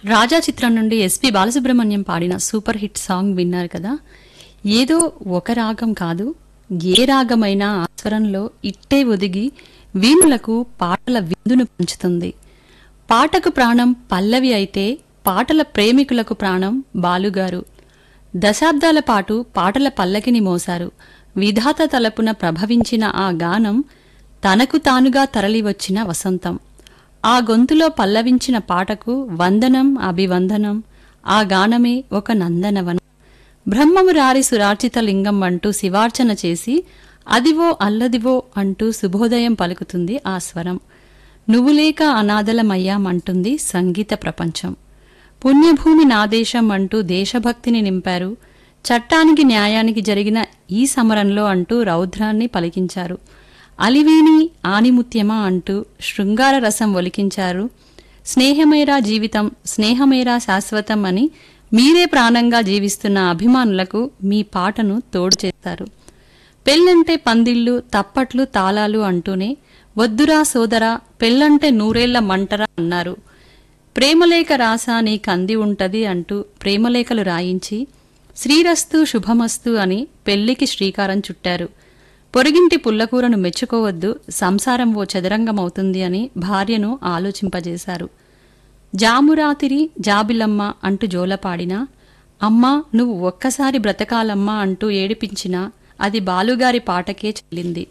రాజా చిత్రం నుండి ఎస్పి బాలసుబ్రహ్మణ్యం పాడిన సూపర్ హిట్ సాంగ్ విన్నారు కదా ఏదో ఒక రాగం కాదు ఏ రాగమైనా ఆ స్వరంలో ఇట్టే ఒదిగి వీణులకు పాటల విందును పంచుతుంది పాటకు ప్రాణం పల్లవి అయితే పాటల ప్రేమికులకు ప్రాణం బాలుగారు దశాబ్దాల పాటు పాటల పల్లకిని మోశారు విధాత తలపున ప్రభవించిన ఆ గానం తనకు తానుగా తరలివచ్చిన వసంతం ఆ గొంతులో పల్లవించిన పాటకు వందనం అభివందనం ఆ గానమే ఒక నందనవనం బ్రహ్మము రారి సురార్చిత లింగం అంటూ శివార్చన చేసి అదివో అల్లదివో అంటూ శుభోదయం పలుకుతుంది ఆ స్వరం నువ్వు లేక అనాథలమయ్యామంటుంది సంగీత ప్రపంచం పుణ్యభూమి నా దేశం అంటూ దేశభక్తిని నింపారు చట్టానికి న్యాయానికి జరిగిన ఈ సమరంలో అంటూ రౌద్రాన్ని పలికించారు అలివీని ఆనిముత్యమా అంటూ శృంగార రసం ఒలికించారు స్నేహమేరా జీవితం స్నేహమేరా శాశ్వతం అని మీరే ప్రాణంగా జీవిస్తున్న అభిమానులకు మీ పాటను తోడు చేస్తారు పెళ్ళంటే పందిళ్ళు తప్పట్లు తాళాలు అంటూనే వద్దురా సోదరా పెళ్ళంటే నూరేళ్ల మంటరా అన్నారు ప్రేమలేఖ రాసా నీకంది ఉంటది అంటూ ప్రేమలేఖలు రాయించి శ్రీరస్తు శుభమస్తు అని పెళ్లికి శ్రీకారం చుట్టారు పొరుగింటి పుల్లకూరను మెచ్చుకోవద్దు సంసారం ఓ చదరంగమవుతుంది అని భార్యను ఆలోచింపజేశారు జామురాతిరి జాబిలమ్మ అంటూ జోలపాడినా అమ్మా నువ్వు ఒక్కసారి బ్రతకాలమ్మా అంటూ ఏడిపించినా అది బాలుగారి పాటకే చెల్లింది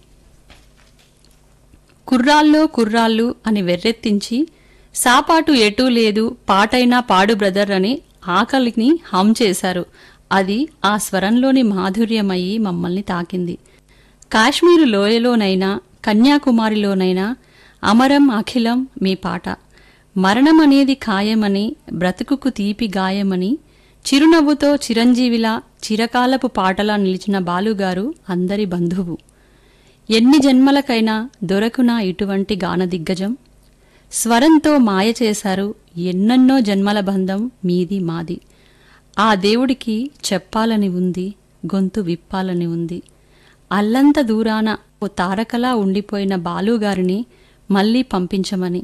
కుర్రాల్లో కుర్రాళ్ళు అని వెర్రెత్తించి సాపాటు ఎటూ లేదు పాటైనా పాడు బ్రదర్ అని ఆకలిని హమ్ చేశారు అది ఆ స్వరంలోని మాధుర్యమయ్యి మమ్మల్ని తాకింది కాశ్మీరు లోయలోనైనా కన్యాకుమారిలోనైనా అమరం అఖిలం మీ పాట మరణం అనేది ఖాయమని బ్రతుకుకు తీపి గాయమని చిరునవ్వుతో చిరంజీవిలా చిరకాలపు పాటలా నిలిచిన బాలుగారు అందరి బంధువు ఎన్ని జన్మలకైనా దొరకునా ఇటువంటి గాన దిగ్గజం స్వరంతో మాయ చేశారు ఎన్నెన్నో జన్మల బంధం మీది మాది ఆ దేవుడికి చెప్పాలని ఉంది గొంతు విప్పాలని ఉంది అల్లంత దూరాన ఓ తారకలా ఉండిపోయిన బాలుగారిని మళ్ళీ పంపించమని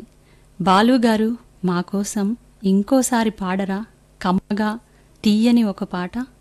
బాలుగారు మా కోసం ఇంకోసారి పాడరా కమ్మగా తీయని ఒక పాట